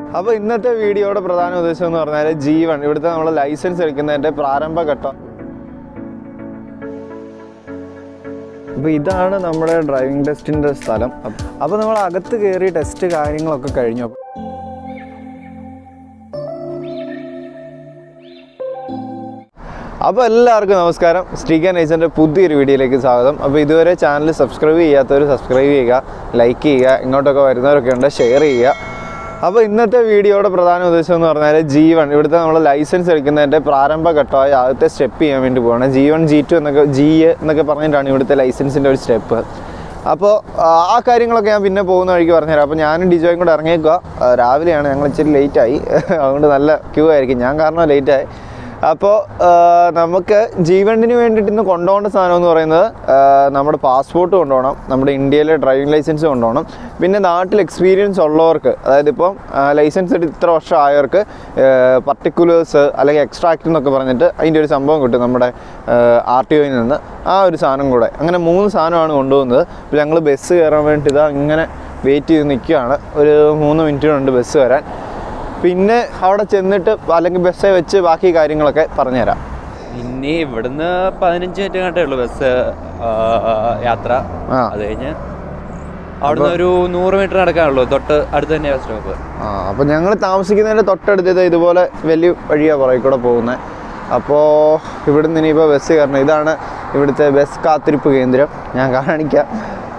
അപ്പോൾ ഇന്നത്തെ വീഡിയോയുടെ പ്രധാന ഉദ്ദേശം എന്ന് പറഞ്ഞാൽ ജീവൻ ഇവിടുത്തെ നമ്മൾ ലൈസൻസ് എടുക്കുന്നതിൻ്റെ പ്രാരംഭഘട്ടം അപ്പോൾ ഇതാണ് നമ്മുടെ ഡ്രൈവിംഗ് ടെസ്റ്റിൻ്റെ സ്ഥലം അപ്പോൾ നമ്മൾ അകത്ത് കയറി ടെസ്റ്റ് കാര്യങ്ങളൊക്കെ കഴിഞ്ഞു അപ്പോൾ എല്ലാവർക്കും നമസ്കാരം സ്ട്രീക്കാൻ നേച്ചറിൻ്റെ പുതിയൊരു വീഡിയോയിലേക്ക് സ്വാഗതം അപ്പോൾ ഇതുവരെ ചാനൽ സബ്സ്ക്രൈബ് ചെയ്യാത്തവർ സബ്സ്ക്രൈബ് ചെയ്യുക ലൈക്ക് ചെയ്യുക ഇങ്ങോട്ടൊക്കെ വരുന്നവരൊക്കെ ഉണ്ട് ഷെയർ ചെയ്യുക അപ്പോൾ ഇന്നത്തെ വീഡിയോയുടെ പ്രധാന ഉദ്ദേശം എന്ന് പറഞ്ഞാൽ ജീവൻ ഇവിടുത്തെ നമ്മൾ ലൈസൻസ് എടുക്കുന്നതിൻ്റെ പ്രാരംഭഘട്ടമായ ആദ്യത്തെ സ്റ്റെപ്പ് ചെയ്യാൻ വേണ്ടി പോവാണ് ജി വൺ ജി ടു എന്നൊക്കെ ജി എന്നൊക്കെ പറഞ്ഞിട്ടാണ് ഇവിടുത്തെ ലൈസൻസിൻ്റെ ഒരു സ്റ്റെപ്പ് അപ്പോൾ ആ കാര്യങ്ങളൊക്കെ ഞാൻ പിന്നെ പോകുന്ന വഴിക്ക് പറഞ്ഞുതരാം അപ്പോൾ ഞാനും ഡിജോയും കൂടെ ഇറങ്ങിയേക്കുക ആ, രാവിലെയാണ് ഞങ്ങൾ ഇച്ചിരി ലേറ്റായി അതുകൊണ്ട് നല്ല ക്യൂ ആയിരിക്കും ഞാൻ കാരണം ലേറ്റായി അപ്പോൾ നമുക്ക് ജീവണ്ടിന് വേണ്ടിയിട്ട് ഇന്ന് കൊണ്ടുപോകേണ്ട സാധനം എന്ന് പറയുന്നത് ആ, നമ്മുടെ പാസ്പോർട്ട് കൊണ്ടുപോകണം നമ്മുടെ ഇന്ത്യയിലെ ഡ്രൈവിംഗ് ലൈസൻസ് കൊണ്ടുപോകണം പിന്നെ നാട്ടിൽ എക്സ്പീരിയൻസ് ഉള്ളവർക്ക് അതായത് ഇപ്പം ലൈസൻസ് എടുത്ത് ഇത്ര വർഷം ആയവർക്ക് പർട്ടിക്കുലേഴ്സ് അല്ലെങ്കിൽ എക്സ്ട്രാക്റ്റ് എന്നൊക്കെ പറഞ്ഞിട്ട് അതിൻ്റെ ഒരു സംഭവം കിട്ടും നമ്മുടെ ആർ ടി ഒയിൽ നിന്ന് ആ ഒരു സാധനം കൂടെ അങ്ങനെ മൂന്ന് സാധനമാണ് കൊണ്ടുപോകുന്നത് അപ്പോൾ ഞങ്ങൾ ബസ് കയറാൻ വേണ്ടി ഇതാ ഇങ്ങനെ വെയിറ്റ് ചെയ്ത് നിൽക്കുകയാണ് ഒരു മൂന്ന് മിനിറ്റിനുണ്ട് ബസ് വരാൻ പിന്നെ അവിടെ ചെന്നിട്ട് അല്ലെങ്കിൽ ബസ്സേ വെച്ച് ബാക്കി കാര്യങ്ങളൊക്കെ പറഞ്ഞുതരാം പിന്നെ ഇവിടുന്ന് പതിനഞ്ച് മിനിറ്റ് കണ്ടേ ഉള്ളൂ ബസ് ആ, യാത്ര ആ. അത് കഴിഞ്ഞ് അവിടുന്ന് ഒരു നൂറ് മീറ്റർ നടക്കാനുള്ളൂ തൊട്ട് അടുത്ത് തന്നെ ബസ് സ്റ്റോപ്പ് ആ അപ്പോൾ ഞങ്ങൾ താമസിക്കുന്നതിൻ്റെ തൊട്ടടുത്ത് ഇത് ഇതുപോലെ വലിയ വഴിയാണ് പുറകെ കൂടെ പോകുന്നത് അപ്പോൾ ഇവിടുന്ന് ഇനിയിപ്പോൾ ബസ് കയറണം ഇതാണ് ഇവിടുത്തെ ബസ് കാത്തിരിപ്പ് കേന്ദ്രം ഞാൻ കാണിക്കാം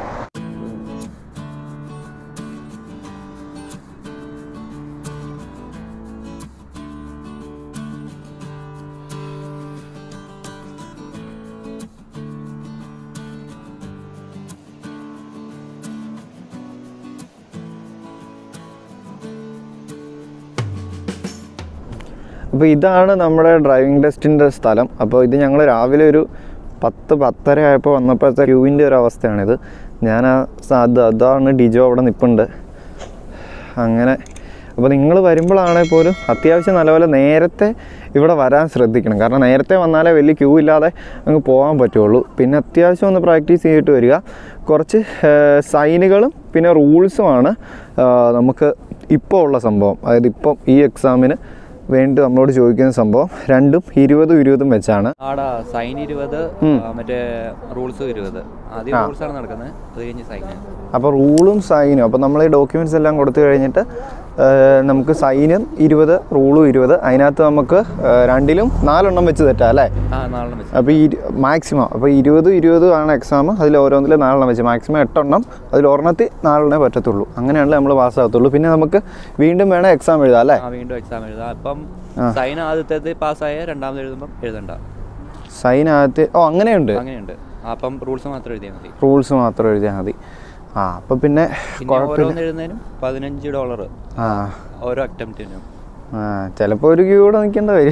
അപ്പോൾ ഇതാണ് നമ്മുടെ ഡ്രൈവിംഗ് ടെസ്റ്റിൻ്റെ സ്ഥലം അപ്പോൾ ഇത് ഞങ്ങൾ രാവിലെ ഒരു പത്ത് പത്തര ആയപ്പോൾ വന്നപ്പോഴത്തെ ക്യൂവിൻ്റെ ഒരു അവസ്ഥയാണിത് ഞാൻ ആ സ- അത് അതാണ് ഡിജോ അവിടെ നിൽപ്പുണ്ട് അങ്ങനെ അപ്പോൾ നിങ്ങൾ വരുമ്പോഴാണെങ്കിൽ പോലും അത്യാവശ്യം നല്ലപോലെ നേരത്തെ ഇവിടെ വരാൻ ശ്രദ്ധിക്കണം കാരണം നേരത്തെ വന്നാലേ വലിയ ക്യൂ ഇല്ലാതെ അങ്ങ് പോകാൻ പറ്റുള്ളൂ പിന്നെ അത്യാവശ്യം ഒന്ന് പ്രാക്ടീസ് ചെയ്തിട്ട് വരിക കുറച്ച് സൈനുകളും പിന്നെ റൂൾസുമാണ് നമുക്ക് ഇപ്പോൾ ഉള്ള സംഭവം അതായത് ഇപ്പം ഈ എക്സാമിന് വേണ്ടി നമ്മളോട് ചോദിക്കുന്ന സംഭവം രണ്ടും ഇരുപതും ഇരുപതും വെച്ചാണ് ആടാ സൈൻ ഇരുപത് ഉം. ആ, മറ്റേ റൂൾസ് ഇരുപത് ആദ്യം ആ. റൂൾസ് ആണ് നടക്കുന്നത് അത് കഴിഞ്ഞ് സൈൻ അപ്പോൾ റൂളും സൈനും അപ്പോൾ നമ്മൾ ഈ ഡോക്യുമെൻറ്റ്സ് എല്ലാം കൊടുത്തു കഴിഞ്ഞിട്ട് ആ, നമുക്ക് സൈനും ഇരുപത് റൂളും ഇരുപത് അതിനകത്ത് നമുക്ക് ആ, രണ്ടിലും നാലെണ്ണം വെച്ച് തെറ്റാം അല്ലേ ആ നാളെ വെച്ച് അപ്പോൾ ഈ മാക്സിമം അപ്പോൾ ഇരുപതും ഇരുപതും ആണ് എക്സാം അതിൽ ഓരോന്നിൽ നാലെണ്ണം വെച്ച് മാക്സിമം എട്ടെണ്ണം അതിൽ ഒരെണ്ണത്തിൽ നാലെണ്ണേ പറ്റത്തുള്ളൂ അങ്ങനെയാണല്ലോ നമ്മൾ പാസ്സാകത്തുള്ളൂ പിന്നെ നമുക്ക് വീണ്ടും വേണം എക്സാം എഴുതാം അല്ലേ ആ വീണ്ടും എക്സാം എഴുതാം അപ്പം ആ. സൈൻ ആദ്യത്തേത് പാസ്സായ രണ്ടാമത് എഴുതുമ്പം എഴുതണ്ട സൈനകത്ത് ഓ അങ്ങനെയുണ്ട് അങ്ങനെയുണ്ട് അപ്പം റൂൾസ് മാത്രം എഴുതിയാൽ മതി റൂൾസ് മാത്രം എഴുതിയാൽ മതി ആ അപ്പോൾ പിന്നെ പിന്നെ കുഴപ്പമില്ല ഓരോന്ന് എഴുതുന്നതിനും പതിനഞ്ച് ഡോളർ ആ ഓരോ അറ്റംപ്റ്റിനും ആ ചിലപ്പോൾ ഒരു ക്യൂ കൂടെ നിൽക്കേണ്ട വരും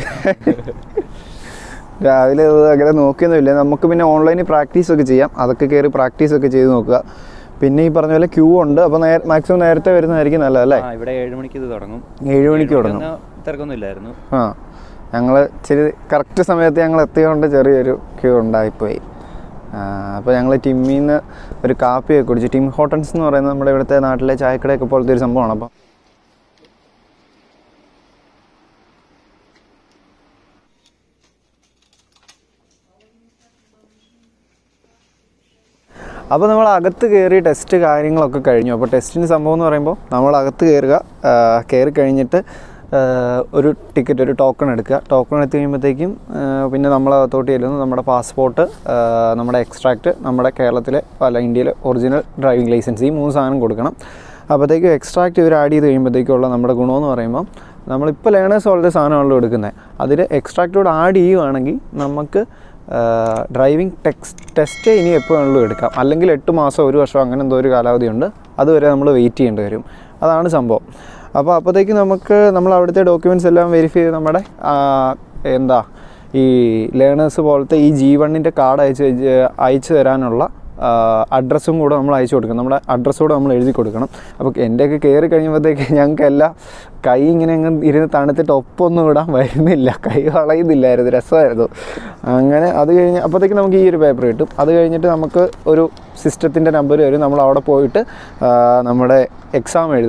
രാവിലെ അത് അങ്ങനെ നോക്കിയൊന്നുമില്ല നമുക്ക് പിന്നെ ഓൺലൈനിൽ പ്രാക്ടീസ് ഒക്കെ ചെയ്യാം അതൊക്കെ കയറി പ്രാക്ടീസ് ഒക്കെ ചെയ്ത് നോക്കുക പിന്നെ ഈ പറഞ്ഞ പോലെ ക്യൂ ഉണ്ട് അപ്പോൾ നേരെ മാക്സിമം നേരത്തെ വരുന്നതായിരിക്കും നല്ലതല്ലേ ആ ഇവിടെ ഏഴ് മണിക്ക് ഇത് തുടങ്ങും ഏഴ് മണിക്ക് തുടങ്ങും മണിക്കൊന്നും തിരക്കൊന്നും ഇല്ലായിരുന്നു ആ ഞങ്ങൾ ഇച്ചിരി കറക്റ്റ് സമയത്ത് ഞങ്ങൾ എത്തിയതുകൊണ്ട് ചെറിയൊരു ക്യൂ ഉണ്ടായിപ്പോയി അപ്പോൾ ഞങ്ങൾ ടിമ്മിൽ നിന്ന് ഒരു കാപ്പിയൊക്കെ കുടിച്ചു ടിം ഹോട്ടൽസ് എന്ന് പറയുന്നത് നമ്മുടെ ഇവിടുത്തെ നാട്ടിലെ ചായക്കടയൊക്കെ പോലത്തെ ഒരു സംഭവമാണ് അപ്പോൾ അപ്പോൾ നമ്മൾ അകത്ത് കയറി ടെസ്റ്റ് കാര്യങ്ങളൊക്കെ കഴിഞ്ഞു അപ്പോൾ ടെസ്റ്റിൻ്റെ സംഭവം എന്ന് പറയുമ്പോൾ നമ്മൾ അകത്ത് കയറുക ആ, കയറി കഴിഞ്ഞിട്ട് ആ, ഒരു ടിക്കറ്റ് ഒരു ടോക്കൺ എടുക്കുക ടോക്കൺ എടുത്ത് കഴിയുമ്പോഴത്തേക്കും ആ, പിന്നെ നമ്മൾ അകത്തോട്ട് ചെല്ലുന്നു നമ്മുടെ പാസ്പോർട്ട് നമ്മുടെ എക്സ്ട്രാക്റ്റ് നമ്മുടെ കേരളത്തിലെ അല്ല ഇന്ത്യയിലെ ഒറിജിനൽ ഡ്രൈവിംഗ് ലൈസൻസ് ഈ മൂന്ന് സാധനം കൊടുക്കണം അപ്പോഴത്തേക്കും എക്സ്ട്രാക്റ്റ് ഇവർ ആഡ് ചെയ്ത് കഴിയുമ്പോഴത്തേക്കുള്ള നമ്മുടെ ഗുണമെന്ന് പറയുമ്പോൾ നമ്മളിപ്പോൾ ലേണേഴ്സ് പോലത്തെ സാധനമാണല്ലോ എടുക്കുന്നത് അതിൽ എക്സ്ട്രാക്റ്റോട് ആഡ് ചെയ്യുവാണെങ്കിൽ നമുക്ക് ഡ്രൈവിംഗ് ടെക്സ് ടെസ്റ്റ് ഇനി എപ്പോൾ വേണമെങ്കിലും എടുക്കാം അല്ലെങ്കിൽ എട്ട് മാസം ഒരു വർഷം അങ്ങനെ എന്തോ ഒരു കാലാവധിയുണ്ട് അതുവരെ നമ്മൾ വെയിറ്റ് ചെയ്യേണ്ടി വരും അതാണ് സംഭവം അപ്പോൾ അപ്പോഴത്തേക്ക് നമുക്ക് നമ്മൾ അവിടുത്തെ ഡോക്യുമെൻറ്റ്സ് എല്ലാം വെരിഫൈ ചെയ്ത് നമ്മുടെ ആ, എന്താ ഈ ലേണേഴ്സ് പോലത്തെ ഈ ജി വണ്ണിൻ്റെ കാർഡ് അയച്ച് വെച്ച്- അയച്ചു തരാനുള്ള അഡ്രസ്സും കൂടെ നമ്മൾ അയച്ചു കൊടുക്കണം നമ്മുടെ അഡ്രസ്സ് കൂടെ നമ്മൾ എഴുതി കൊടുക്കണം അപ്പോൾ എൻ്റെയൊക്കെ കയറി കഴിയുമ്പോഴത്തേക്ക് ഞങ്ങൾക്ക് എല്ലാം കൈ ഇങ്ങനെ അങ്ങ് ഇരുന്ന് തണുത്തിട്ട് ഒപ്പൊന്നും ഇടാൻ വരുന്നില്ല കൈ വളയുന്നില്ലായിരുന്നു രസമായിരുന്നു അങ്ങനെ അത് കഴിഞ്ഞ് അപ്പോഴത്തേക്ക് നമുക്ക് ഈ ഒരു പേപ്പർ കിട്ടും അത് കഴിഞ്ഞിട്ട് നമുക്ക് ഒരു സിസ്റ്റത്തിൻ്റെ നമ്പർ വരും നമ്മൾ അവിടെ പോയിട്ട് ആ, നമ്മുടെ എക്സാം എഴുതുക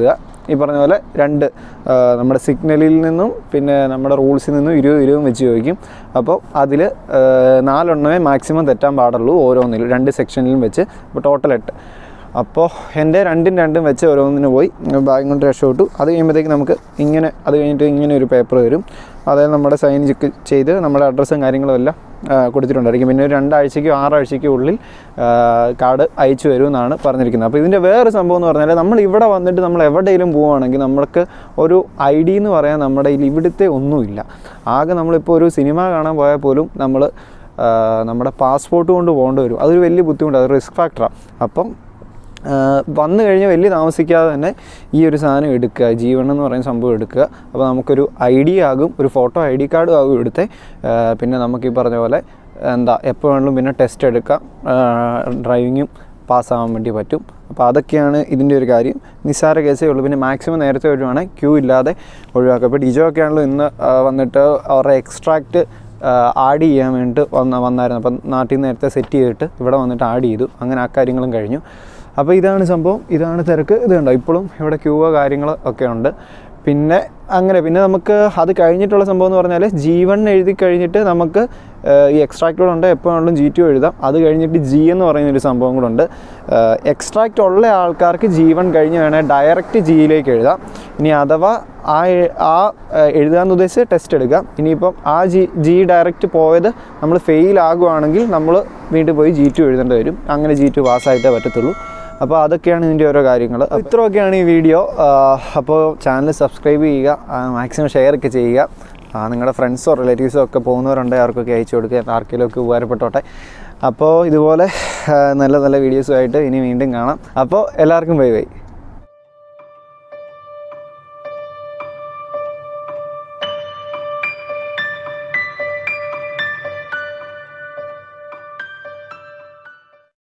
ഈ പറഞ്ഞ പോലെ രണ്ട് ആ, നമ്മുടെ സിഗ്നലിൽ നിന്നും പിന്നെ നമ്മുടെ റൂൾസിൽ നിന്നും ഇരുപത് ഇരുപതും വെച്ച് ചോദിക്കും അപ്പോൾ അതിൽ നാലെണ്ണമേ മാക്സിമം തെറ്റാൻ പാടുള്ളൂ ഓരോന്നിലും രണ്ട് സെക്ഷനിലും വെച്ച് അപ്പോൾ ടോട്ടൽ എട്ട് അപ്പോൾ എൻ്റെ രണ്ടും രണ്ടും വെച്ച് ഓരോന്നിന് പോയി ബാഗ് കൊണ്ട് രക്ഷപ്പെട്ടു അത് കഴിയുമ്പോഴത്തേക്ക് നമുക്ക് ഇങ്ങനെ അത് കഴിഞ്ഞിട്ട് ഇങ്ങനെ ഒരു പേപ്പർ വരും അതായത് നമ്മുടെ സൈൻ ചെയ്ത് നമ്മുടെ അഡ്രസ്സും കാര്യങ്ങളും എല്ലാം ആ, കൊടുത്തിട്ടുണ്ടായിരിക്കും പിന്നെ ഒരു രണ്ടാഴ്ചയ്ക്കോ ആറാഴ്ചയ്ക്കോ ഉള്ളിൽ കാർഡ് അയച്ചു വരുമെന്നാണ് പറഞ്ഞിരിക്കുന്നത് അപ്പോൾ ഇതിൻ്റെ വേറെ സംഭവം എന്ന് പറഞ്ഞാൽ നമ്മൾ ഇവിടെ വന്നിട്ട് നമ്മൾ എവിടെയെങ്കിലും പോവുകയാണെങ്കിൽ നമ്മൾക്ക് ഒരു ഐ ഡി എന്ന് പറയാൻ നമ്മുടെ കയ്യിൽ ഇവിടുത്തെ ഒന്നുമില്ല ആകെ നമ്മളിപ്പോൾ ഒരു സിനിമ കാണാൻ പോയാൽ പോലും നമ്മൾ നമ്മുടെ പാസ്പോർട്ട് കൊണ്ട് പോകേണ്ടി വരും അതൊരു വലിയ ബുദ്ധിമുട്ടാണ് അത് റിസ്ക് ഫാക്ടറാണ് അപ്പം ആഹ് വന്നു കഴിഞ്ഞാൽ വലിയ താമസിക്കാതെ തന്നെ ഈ ഒരു സാധനം എടുക്കുക ജീവൻ എന്ന് പറയുന്ന സംഭവം എടുക്കുക അപ്പോൾ നമുക്കൊരു ഐ ഡി ആകും ഒരു ഫോട്ടോ ഐ ഡി കാർഡും ആകും ഇവിടുത്തെ ആഹ് പിന്നെ നമുക്ക് ഈ പറഞ്ഞ പോലെ എന്താ എപ്പോൾ വേണമെങ്കിലും പിന്നെ ടെസ്റ്റ് എടുക്കാം ഡ്രൈവിങ്ങും പാസ്സാവാൻ വേണ്ടി പറ്റും അപ്പോൾ അതൊക്കെയാണ് ഇതിൻ്റെ ഒരു കാര്യം നിസ്സാര കേസേ ഉള്ളൂ പിന്നെ മാക്സിമം നേരത്തെ വരുവാണെങ്കിൽ ക്യൂ ഇല്ലാതെ ഒഴിവാക്കുക ഇപ്പോൾ ഡിജോ ഒക്കെ ആണല്ലോ ഇന്ന് ആഹ് വന്നിട്ട് അവരുടെ എക്സ്ട്രാക്റ്റ് ആഡ് ചെയ്യാൻ വേണ്ടിയിട്ട് വന്ന വന്നായിരുന്നു അപ്പം നാട്ടിൽ നിന്ന് നേരത്തെ സെറ്റ് ചെയ്തിട്ട് ഇവിടെ വന്നിട്ട് ആഡ് ചെയ്തു അങ്ങനെ ആ കാര്യങ്ങളും കഴിഞ്ഞു അപ്പോൾ ഇതാണ് സംഭവം ഇതാണ് തിരക്ക് ഇത് കണ്ടോ ഇപ്പോഴും ഇവിടെ ക്യൂവോ കാര്യങ്ങൾ ഒക്കെ ഉണ്ട് പിന്നെ അങ്ങനെ പിന്നെ നമുക്ക് അത് കഴിഞ്ഞിട്ടുള്ള സംഭവം എന്ന് പറഞ്ഞാൽ ജീവൻ എഴുതി കഴിഞ്ഞിട്ട് നമുക്ക് ഏഹ്, ഈ എക്സ്ട്രാക്റ്റ് ഉണ്ട് എപ്പോൾ വേണമെങ്കിലും ജി ടു എഴുതാം അത് കഴിഞ്ഞിട്ട് ജി എന്ന് പറയുന്ന ഒരു സംഭവം കൂടെ ഉണ്ട് എക്സ്ട്രാക്റ്റ് ഉള്ള ആൾക്കാർക്ക് ജീവൻ കഴിഞ്ഞ് വേണേൽ ഡയറക്റ്റ് ജിയിലേക്ക് എഴുതാം ഇനി അഥവാ ആ എ- ആ ഏഹ്, എഴുതാന്ന് ഉദ്ദേശിച്ച് ടെസ്റ്റ് എടുക്കാം ഇനിയിപ്പം ആ ജി ജി ഡയറക്റ്റ് പോയത് നമ്മൾ ഫെയിൽ ആകുവാണെങ്കിൽ നമ്മൾ വീണ്ടും പോയി ജി ടു എഴുതേണ്ടി വരും അങ്ങനെ ജി ടു പാസ്സായിട്ടേ പറ്റത്തുള്ളൂ അപ്പോൾ അതൊക്കെയാണ് ഇതിൻ്റെ ഓരോ കാര്യങ്ങൾ ഇത്രയൊക്കെയാണ് ഈ വീഡിയോ അപ്പോൾ ചാനൽ സബ്സ്ക്രൈബ് ചെയ്യുക മാക്സിമം ഷെയർ ഒക്കെ ചെയ്യുക ആ, നിങ്ങളുടെ ഫ്രണ്ട്സോ റിലേറ്റീവ്സോ ഒക്കെ പോകുന്നവരുണ്ടെങ്കിൽ അവർക്കൊക്കെ അയച്ചു കൊടുക്കുക ആർക്കെങ്കിലും ഒക്കെ ഉപകാരപ്പെട്ടോട്ടെ അപ്പോൾ ഇതുപോലെ ആ, നല്ല നല്ല വീഡിയോസുമായിട്ട് ഇനി വീണ്ടും കാണാം അപ്പോൾ എല്ലാവർക്കും ബൈ ബൈ